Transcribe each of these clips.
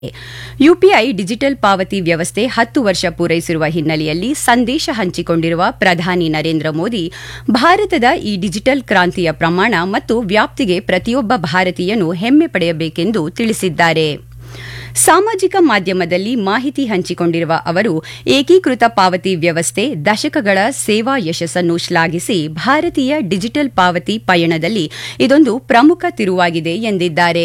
UPI digital ಪಾವತಿ ವ್ಯವಸ್ಥೆ ಹತ್ತು ವರ್ಷ ಪೂರೈಸಿರುವ ಹಿನ್ನೆಲೆಯಲ್ಲಿ ಸಂದೇಶ ಹಂಚಿಕೊಂಡಿರುವ ಪ್ರಧಾನಿ ನರೇಂದ್ರ ಮೋದಿ ಭಾರತದ ಈ ಡಿಜಿಟಲ್ ಕ್ರಾಂತಿಯ ಪ್ರಮಾಣ ಮತ್ತು ವ್ಯಾಪ್ತಿಗೆ ಪ್ರತಿಯೊಬ್ಬ ಭಾರತೀಯನು ಹೆಮ್ಮೆ ಪಡೆಯಬೇಕೆಂದು ತಿಳಿಸಿದ್ದಾರೆ ಸಾಮಾಜಿಕ ಮಾಧ್ಯಮದಲ್ಲಿ ಮಾಹಿತಿ ಹಂಚಿಕೊಂಡಿರುವ ಅವರು ಏಕೀಕೃತ ಪಾವತಿ ವ್ಯವಸ್ಥೆ ದಶಕಗಳ ಸೇವಾ ಯಶಸ್ಸನ್ನು ಶ್ಲಾಘಿಸಿ ಭಾರತೀಯ ಡಿಜಿಟಲ್ ಪಾವತಿ ಪಯಣದಲ್ಲಿ ಇದೊಂದು ಪ್ರಮುಖ ತಿರುವಾಗಿದೆ ಎಂದಿದ್ದಾರೆ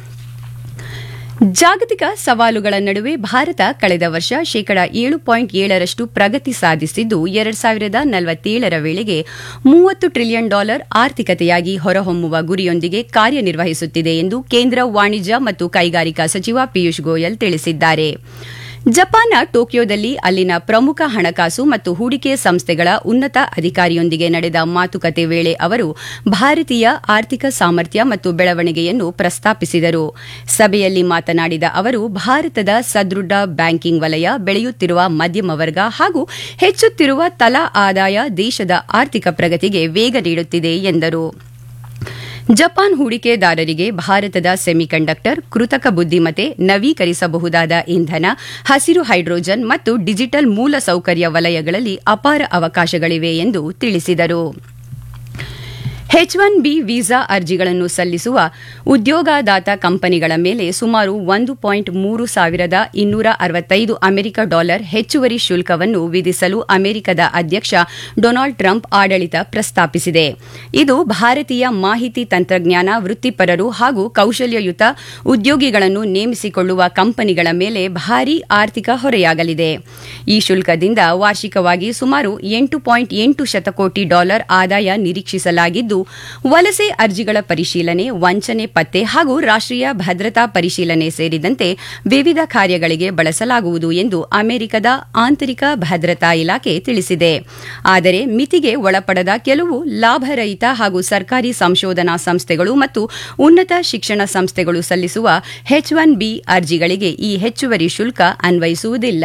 ಜಾಗತಿಕ ಸವಾಲುಗಳ ನಡುವೆ ಭಾರತ ಕಳೆದ ವರ್ಷ ಶೇಕಡ ಏಳು ಪಾಯಿಂಟ್ ಏಳರಷ್ಟು ಪ್ರಗತಿ ಸಾಧಿಸಿದ್ದು ಎರಡ್ ಸಾವಿರದ ನಲವತ್ತೇಳರ ವೇಳೆಗೆ ಮೂವತ್ತು ಟ್ರಿಲಿಯನ್ ಡಾಲರ್ ಆರ್ಥಿಕತೆಯಾಗಿ ಹೊರಹೊಮ್ಮುವ ಗುರಿಯೊಂದಿಗೆ ಕಾರ್ಯನಿರ್ವಹಿಸುತ್ತಿದೆ ಎಂದು ಕೇಂದ್ರ ವಾಣಿಜ್ಯ ಮತ್ತು ಕೈಗಾರಿಕಾ ಸಚಿವ ಪಿಯೂಷ್ ಗೋಯಲ್ ತಿಳಿಸಿದ್ದಾರೆ ಜಪಾನ್ನ ಟೋಕಿಯೋದಲ್ಲಿ ಅಲ್ಲಿನ ಪ್ರಮುಖ ಹಣಕಾಸು ಮತ್ತು ಹೂಡಿಕೆ ಸಂಸ್ಥೆಗಳ ಉನ್ನತ ಅಧಿಕಾರಿಯೊಂದಿಗೆ ನಡೆದ ಮಾತುಕತೆ ವೇಳೆ ಅವರು ಭಾರತೀಯ ಆರ್ಥಿಕ ಸಾಮರ್ಥ್ಯ ಮತ್ತು ಬೆಳವಣಿಗೆಯನ್ನು ಪ್ರಸ್ತಾಪಿಸಿದರು ಸಭೆಯಲ್ಲಿ ಮಾತನಾಡಿದ ಅವರು ಭಾರತದ ಸದೃಢ ಬ್ಯಾಂಕಿಂಗ್ ವಲಯ ಬೆಳೆಯುತ್ತಿರುವ ಮಧ್ಯಮ ವರ್ಗ ಹಾಗೂ ಹೆಚ್ಚುತ್ತಿರುವ ತಲಾ ಆದಾಯ ದೇಶದ ಆರ್ಥಿಕ ಪ್ರಗತಿಗೆ ವೇಗ ನೀಡುತ್ತಿದೆ ಎಂದರು ಜಪಾನ್ ಹೂಡಿಕೆದಾರರಿಗೆ ಭಾರತದ ಸೆಮಿಕಂಡಕ್ಟರ್ ಕೃತಕ ಬುದ್ದಿಮತೆ ನವೀಕರಿಸಬಹುದಾದ ಇಂಧನ ಹಸಿರು ಹೈಡ್ರೋಜನ್ ಮತ್ತು ಡಿಜಿಟಲ್ ಮೂಲಸೌಕರ್ಯ ವಲಯಗಳಲ್ಲಿ ಅಪಾರ ಅವಕಾಶಗಳಿವೆ ಎಂದು ತಿಳಿಸಿದರು ಎಚ್ ಒನ್ ಬಿ ವೀಸಾ ಅರ್ಜಿಗಳನ್ನು ಸಲ್ಲಿಸುವ ಉದ್ಯೋಗದಾತ ಕಂಪನಿಗಳ ಮೇಲೆ ಸುಮಾರು ಒಂದು ಪಾಯಿಂಟ್ ಮೂರು ಸಾವಿರದ ಇನ್ನೂರ ಅರವತ್ತೈದು ಅಮೆರಿಕ ಡಾಲರ್ ಹೆಚ್ಚುವರಿ ಶುಲ್ಕವನ್ನು ವಿಧಿಸಲು ಅಮೆರಿಕದ ಅಧ್ಯಕ್ಷ ಡೊನಾಲ್ಡ್ ಟ್ರಂಪ್ ಆಡಳಿತ ಪ್ರಸ್ತಾಪಿಸಿದೆ ಇದು ಭಾರತೀಯ ಮಾಹಿತಿ ತಂತ್ರಜ್ಞಾನ ವೃತ್ತಿಪರರು ಹಾಗೂ ಕೌಶಲ್ಯಯುತ ಉದ್ಯೋಗಿಗಳನ್ನು ನೇಮಿಸಿಕೊಳ್ಳುವ ಕಂಪನಿಗಳ ಮೇಲೆ ಭಾರೀ ಆರ್ಥಿಕ ಹೊರೆಯಾಗಲಿದೆ ಈ ಶುಲ್ಕದಿಂದ ವಾರ್ಷಿಕವಾಗಿ ಸುಮಾರು ಎಂಟು ಪಾಯಿಂಟ್ ಎಂಟು ಶತಕೋಟಿ ಡಾಲರ್ ಆದಾಯ ನಿರೀಕ್ಷಿಸಲಾಗಿದ್ದು ವಲಸೆ ಅರ್ಜಿಗಳ ಪರಿಶೀಲನೆ ವಂಚನೆ ಪತ್ತೆ ಹಾಗೂ ರಾಷ್ಟೀಯ ಭದ್ರತಾ ಪರಿಶೀಲನೆ ಸೇರಿದಂತೆ ವಿವಿಧ ಕಾರ್ಯಗಳಿಗೆ ಬಳಸಲಾಗುವುದು ಎಂದು ಅಮೆರಿಕದ ಆಂತರಿಕ ಭದ್ರತಾ ಇಲಾಖೆ ತಿಳಿಸಿದೆ ಆದರೆ ಮಿತಿಗೆ ಒಳಪಡದ ಕೆಲವು ಲಾಭರಹಿತ ಹಾಗೂ ಸರ್ಕಾರಿ ಸಂಶೋಧನಾ ಸಂಸ್ಥೆಗಳು ಮತ್ತು ಉನ್ನತ ಶಿಕ್ಷಣ ಸಂಸ್ಥೆಗಳು ಸಲ್ಲಿಸುವ ಎಚ್ ಒನ್ ಬಿ ಅರ್ಜಿಗಳಿಗೆ ಈ ಹೆಚ್ಚುವರಿ ಶುಲ್ಕ ಅನ್ವಯಿಸುವುದಿಲ್ಲ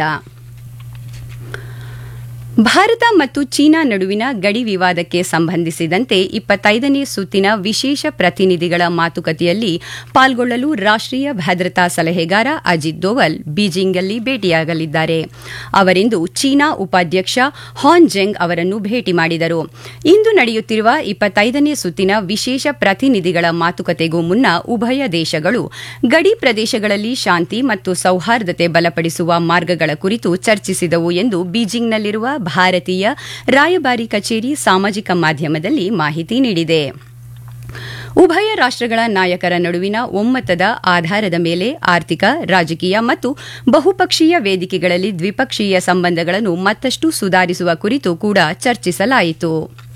ಭಾರತ ಮತ್ತು ಚೀನಾ ನಡುವಿನ ಗಡಿ ವಿವಾದಕ್ಕೆ ಸಂಬಂಧಿಸಿದಂತೆ ಇಪ್ಪತ್ತೈದನೇ ಸುತ್ತಿನ ವಿಶೇಷ ಪ್ರತಿನಿಧಿಗಳ ಮಾತುಕತೆಯಲ್ಲಿ ಪಾಲ್ಗೊಳ್ಳಲು ರಾಷ್ಟೀಯ ಭದ್ರತಾ ಸಲಹೆಗಾರ ಅಜಿತ್ ದೋವಲ್ ಬೀಜಿಂಗ್ನಲ್ಲಿ ಭೇಟಿಯಾಗಲಿದ್ದಾರೆ ಅವರಿಂದು ಚೀನಾ ಉಪಾಧ್ಯಕ್ಷ ಹಾನ್ ಜೆಂಗ್ ಅವರನ್ನು ಭೇಟಿ ಮಾಡಿದರು ಇಂದು ನಡೆಯುತ್ತಿರುವ ಇಪ್ಪತ್ತೈದನೇ ಸುತ್ತಿನ ವಿಶೇಷ ಪ್ರತಿನಿಧಿಗಳ ಮಾತುಕತೆಗೂ ಮುನ್ನ ಉಭಯ ದೇಶಗಳು ಗಡಿ ಪ್ರದೇಶಗಳಲ್ಲಿ ಶಾಂತಿ ಮತ್ತು ಸೌಹಾರ್ದತೆ ಬಲಪಡಿಸುವ ಮಾರ್ಗಗಳ ಕುರಿತು ಚರ್ಚಿಸಿದವು ಎಂದು ಬೀಜಿಂಗ್ನಲ್ಲಿರುವ ಭಾರತೀಯ ರಾಯಭಾರಿ ಕಚೇರಿ ಸಾಮಾಜಿಕ ಮಾಧ್ಯಮದಲ್ಲಿ ಮಾಹಿತಿ ನೀಡಿದೆ ಉಭಯ ರಾಷ್ಟಗಳ ನಾಯಕರ ನಡುವಿನ ಒಮ್ಮತದ ಆಧಾರದ ಮೇಲೆ ಆರ್ಥಿಕ ರಾಜಕೀಯ ಮತ್ತು ಬಹುಪಕ್ಷೀಯ ವೇದಿಕೆಗಳಲ್ಲಿ ದ್ವಿಪಕ್ಷೀಯ ಸಂಬಂಧಗಳನ್ನು ಮತ್ತಷ್ಟು ಸುಧಾರಿಸುವ ಕುರಿತು ಕೂಡ ಚರ್ಚಿಸಲಾಯಿತು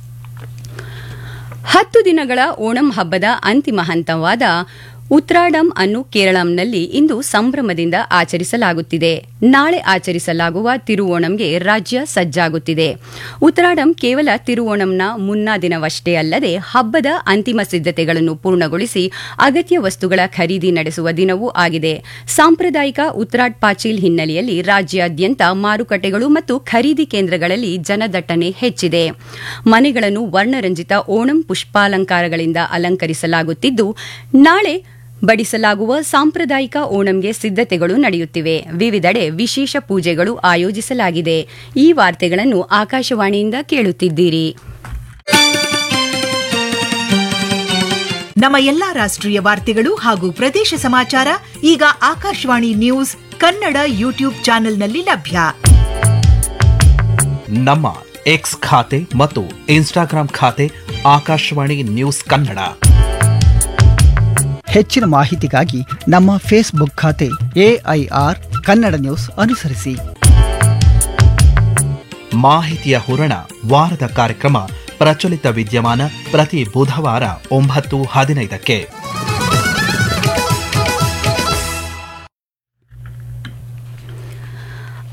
ಹತ್ತು ದಿನಗಳ ಓಣಂ ಹಬ್ಬದ ಅಂತಿಮ ಹಂತವಾದ ಉತ್ರಾಡಂ ಅನ್ನು ಕೇರಳಂನಲ್ಲಿ ಇಂದು ಸಂಭ್ರಮದಿಂದ ಆಚರಿಸಲಾಗುತ್ತಿದೆ ನಾಳೆ ಆಚರಿಸಲಾಗುವ ತಿರುವೋಣಂಗೆ ರಾಜ್ಯ ಸಜ್ಜಾಗುತ್ತಿದೆ ಉತ್ರಾಡಂ ಕೇವಲ ತಿರುವೋಣಂನ ಮುನ್ನಾ ದಿನವಷ್ಟೇ ಅಲ್ಲದೆ ಹಬ್ಬದ ಅಂತಿಮ ಸಿದ್ದತೆಗಳನ್ನು ಪೂರ್ಣಗೊಳಿಸಿ ಅಗತ್ಯ ವಸ್ತುಗಳ ಖರೀದಿ ನಡೆಸುವ ದಿನವೂ ಆಗಿದೆ ಸಾಂಪ್ರದಾಯಿಕ ಉತ್ರಾಟ್ ಪಾಚೀಲ್ ಹಿನ್ನೆಲೆಯಲ್ಲಿ ರಾಜ್ಯಾದ್ಯಂತ ಮಾರುಕಟ್ಟೆಗಳು ಮತ್ತು ಖರೀದಿ ಕೇಂದ್ರಗಳಲ್ಲಿ ಜನದಟ್ಟಣೆ ಹೆಚ್ಚಿದೆ ಮನೆಗಳನ್ನು ವರ್ಣರಂಜಿತ ಓಣಂ ಪುಷ್ಪಾಲಂಕಾರಗಳಿಂದ ಅಲಂಕರಿಸಲಾಗುತ್ತಿದ್ದು ನಾಳೆ ಬಡಿಸಲಾಗುವ ಸಾಂಪ್ರದಾಯಿಕ ಓಣಂಗೆ ಸಿದ್ದತೆಗಳು ನಡೆಯುತ್ತಿವೆ ವಿವಿಧೆಡೆ ವಿಶೇಷ ಪೂಜೆಗಳು ಆಯೋಜಿಸಲಾಗಿದೆ ಈ ವಾರ್ತೆಗಳನ್ನು ಆಕಾಶವಾಣಿಯಿಂದ ಕೇಳುತ್ತಿದ್ದೀರಿ ನಮ್ಮ ಎಲ್ಲಾ ರಾಷ್ಟ್ರೀಯ ವಾರ್ತೆಗಳು ಹಾಗೂ ಪ್ರದೇಶ ಸಮಾಚಾರ ಈಗ ಆಕಾಶವಾಣಿ ನ್ಯೂಸ್ ಕನ್ನಡ ಯೂಟ್ಯೂಬ್ ಚಾನೆಲ್ನಲ್ಲಿ ಲಭ್ಯ ನಮ್ಮ ಎಕ್ಸ್ ಖಾತೆ ಮತ್ತು ಇನ್ಸ್ಟಾಗ್ರಾಂ ಖಾತೆ ಆಕಾಶವಾಣಿ ನ್ಯೂಸ್ ಕನ್ನಡ ಹೆಚ್ಚಿನ ಮಾಹಿತಿಗಾಗಿ ನಮ್ಮ ಫೇಸ್ಬುಕ್ ಖಾತೆ ಎಐಆರ್ ಕನ್ನಡ ನ್ಯೂಸ್ ಅನುಸರಿಸಿ ಮಾಹಿತಿಯ ಹೂರಣ ವಾರದ ಕಾರ್ಯಕ್ರಮ ಪ್ರಚಲಿತ ವಿದ್ಯಮಾನ ಪ್ರತಿ ಬುಧವಾರ ಒಂಬತ್ತು ಹದಿನೈದಕ್ಕೆ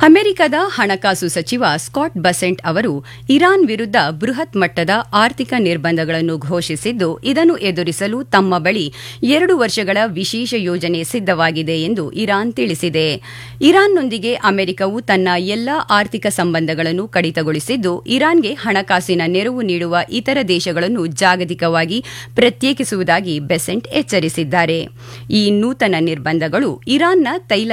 ಅಮೆರಿಕದ ಹಣಕಾಸು ಸಚಿವ ಸ್ಕಾಟ್ ಬಸೆಂಟ್ ಅವರು ಇರಾನ್ ವಿರುದ್ಧ ಬೃಹತ್ ಮಟ್ಟದ ಆರ್ಥಿಕ ನಿರ್ಬಂಧಗಳನ್ನು ಘೋಷಿಸಿದ್ದು ಇದನ್ನು ಎದುರಿಸಲು ತಮ್ಮ ಬಳಿ ಎರಡು ವರ್ಷಗಳ ವಿಶೇಷ ಯೋಜನೆ ಸಿದ್ಧವಾಗಿದೆ ಎಂದು ಇರಾನ್ ತಿಳಿಸಿದೆ ಇರಾನ್ನೊಂದಿಗೆ ಅಮೆರಿಕವು ತನ್ನ ಎಲ್ಲಾ ಆರ್ಥಿಕ ಸಂಬಂಧಗಳನ್ನು ಕಡಿತಗೊಳಿಸಿದ್ದು ಇರಾನ್ಗೆ ಹಣಕಾಸಿನ ನೆರವು ನೀಡುವ ಇತರ ದೇಶಗಳನ್ನು ಜಾಗತಿಕವಾಗಿ ಪ್ರತ್ಯೇಕಿಸುವುದಾಗಿ ಬೆಸೆಂಟ್ ಎಚ್ಚರಿಸಿದ್ದಾರೆ ಈ ನೂತನ ನಿರ್ಬಂಧಗಳು ಇರಾನ್ನ ತೈಲ